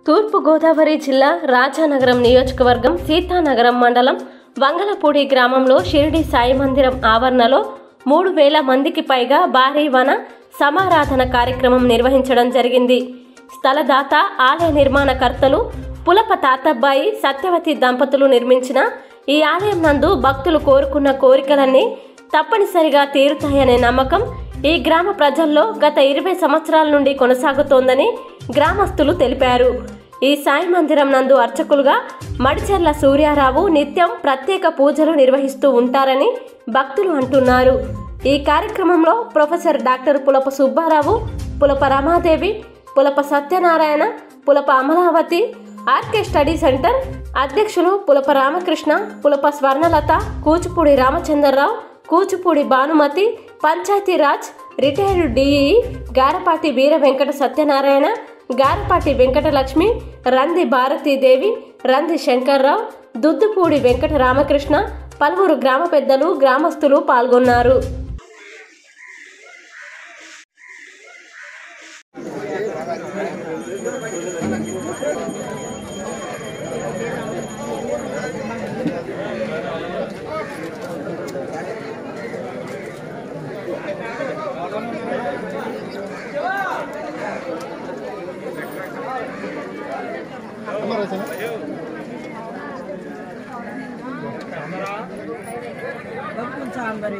తూర్పు గోదావరి జిల్లా రాజానగరం నియోజకవర్గం సీతానగరం మండలం వంగలపూడి గ్రామంలో షిరిడి సాయి మందిరం ఆవరణలో మూడు వేల మందికి పైగా భారీ వన సమారాధన కార్యక్రమం నిర్వహించడం జరిగింది స్థలదాత ఆలయ నిర్మాణకర్తలు పులప తాతబ్బాయి సత్యవతి దంపతులు నిర్మించిన ఈ ఆలయం నందు భక్తులు కోరుకున్న కోరికలన్నీ తప్పనిసరిగా తీరుతాయనే నమ్మకం ఈ గ్రామ ప్రజల్లో గత ఇరవై సంవత్సరాల నుండి కొనసాగుతోందని గ్రామస్తులు తెలిపారు ఈ సాయి మందిరం నందు అర్చకులుగా మడిచెర్ల సూర్యారావు నిత్యం ప్రత్యేక పూజలు నిర్వహిస్తూ ఉంటారని భక్తులు అంటున్నారు ఈ కార్యక్రమంలో professor doctor Pulapa Subbarao Pulapa Ramadevi Pulapa Satyanarayana Pulapa Amalavathi RK study centre అధ్యక్షులు పులప రామకృష్ణ పులప స్వర్ణలత కూచిపూడి రామచంద్రరావు కూచిపూడి భానుమతి పంచాయతీరాజ్ రిటైర్డ్ డిఈ గారపాటి వీర వెంకట సత్యనారాయణ గారపాటి వెంకటలక్ష్మి రంది భారతీదేవి రంది శంకర్రావు దుద్దుపూడి వెంకట రామకృష్ణ పలువురు గ్రామ పెద్దలు గ్రామస్తులు పాల్గొన్నారు సాంబరి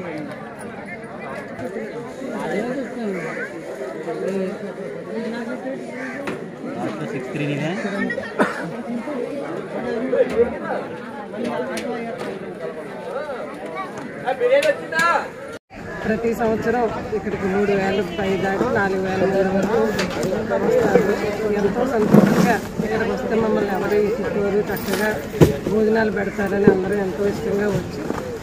సిక్స్ త్రీ ಇದೆ ప్రతి సంవత్సరం ఇక్కడికి మూడు వేల పై దాకా నాలుగు వేల మూడు వరకు వస్తారు ఎంతో సంతోషంగా ఇక్కడికి వస్తే మమ్మల్ని ఎవరు ఇచ్చుకోరు చక్కగా భోజనాలు పెడతారని అందరూ ఎంతో ఇష్టంగా వచ్చి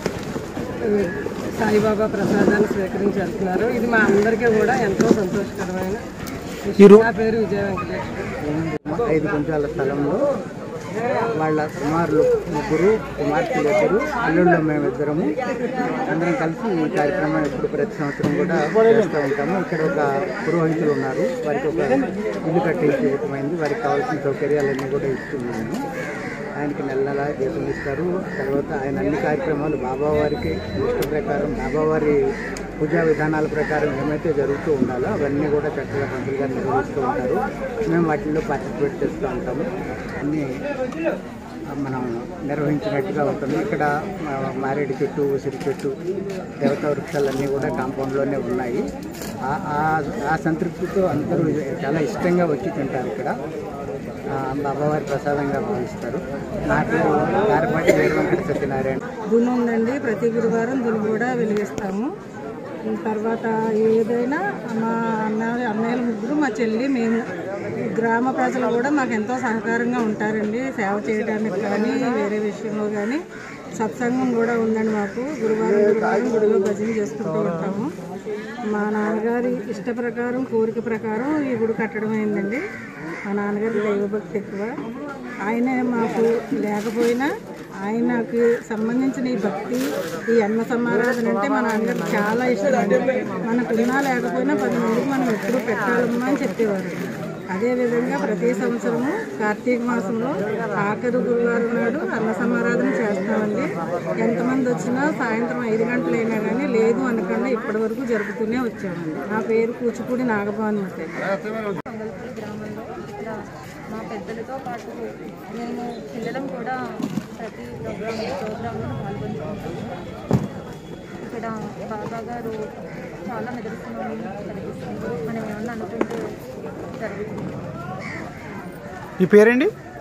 ఈ సాయిబాబా ప్రసాదాన్ని స్వీకరించి వెళ్తున్నారు ఇది మా అందరికీ కూడా ఎంతో సంతోషకరమైన విషయం. నా పేరు విజయ వెంకటేశ్వర ఐదు గుంజాల స్థలంలో వాళ్ళ కుమారులు ముగ్గురు కుమార్తెలు ఇద్దరు అల్లుళ్ళు మేమిద్దరము అందరం కలిసి ఈ కార్యక్రమం ఇప్పుడు ప్రతి సంవత్సరం కూడా చేస్తూ ఉంటాము ఇక్కడ ఒక పురోహితులు ఉన్నారు వారికి ఒక ఇల్లు కట్టించి ఇవ్వటమైంది వారికి కావాల్సిన సౌకర్యాలన్నీ కూడా ఇస్తున్నాము ఆయనకి నెల నెల జీతం ఇస్తారు తర్వాత ఆయన అన్ని కార్యక్రమాలు బాబావారికి ఇష్ట ప్రకారం బాబావారి పూజా విధానాల ప్రకారం ఏమైతే జరుగుతూ ఉండాలో అవన్నీ కూడా చక్కగా పంతులు గారు నిర్వహిస్తూ ఉంటారు మేము వాటిల్లో పార్టిసిపేట్ చేస్తూ ఉంటాము అన్నీ మనం నిర్వహించినట్టుగా ఉంటుంది ఇక్కడ ఆ, మారేడు చెట్టు ఉసిరి చెట్టు దేవతా వృక్షాలన్నీ కూడా కాంపౌండ్లోనే ఉన్నాయి ఆ- ఆ- ఆ సంతృప్తితో అందరూ చాలా ఇష్టంగా వచ్చి తింటారు ఇక్కడ ఆ, బాబావారి ప్రసాదంగా భావిస్తారు నాకు గారపాటి వీర వెంకట సత్యనారాయణ గుణం ఉందండి ప్రతి గురువారం దులు కూడా వెలిగిస్తాము తర్వాత ఏదైనా మా అన్న అన్నయ్యల ముగ్గురు మా చెల్లి మేము గ్రామ ప్రజలు కూడా మాకు ఎంతో సహకారంగా ఉంటారండి సేవ చేయడానికి కానీ వేరే విషయంలో కానీ సత్సంగం కూడా ఉందండి మాకు గురువారం గురువారం గుడిలో భజన చేసుకుంటూ ఉంటాము మా నాన్నగారి ఇష్ట ప్రకారం కోరిక ప్రకారం ఈ గుడి కట్టడం అయిందండి మా నాన్నగారి దైవభక్తి ఎక్కువ ఆయనే మాకు లేకపోయినా ఆయనకి సంబంధించిన ఈ భక్తి ఈ అన్న సమారాధన అంటే మా నాన్నగారికి చాలా ఇష్టం అండి మనకున్నా లేకపోయినా పది మందికి మనం ఎప్పుడు పెట్టాలమ్మా అని చెప్పేవారు అదేవిధంగా ప్రతి సంవత్సరము కార్తీక మాసంలో ఆఖరి గురువారం నాడు అన్న సమారాధన చేస్తామండి ఎంతమంది వచ్చినా సాయంత్రం ఐదు గంటలు అయినా కానీ లేదు అనకుండా ఇప్పటి వరకు జరుపుతూనే వచ్చామండి నా పేరు కూచిపూడి నాగభానుమతి మంగళపూడి గ్రామంలో ఇక్కడ మా పెద్దలతో పాటు మేము పిల్లలం కూడా ప్రతి ప్రోగ్రామ్ ప్రోగ్రాంలో పాల్గొంటున్నాము ఇక్కడ బాబా గారు చాలా నిదర్శనం కలిగిస్తుంది మనం ఏమన్నా అనుకుంటే జరుగుతుంది మీ పేరండి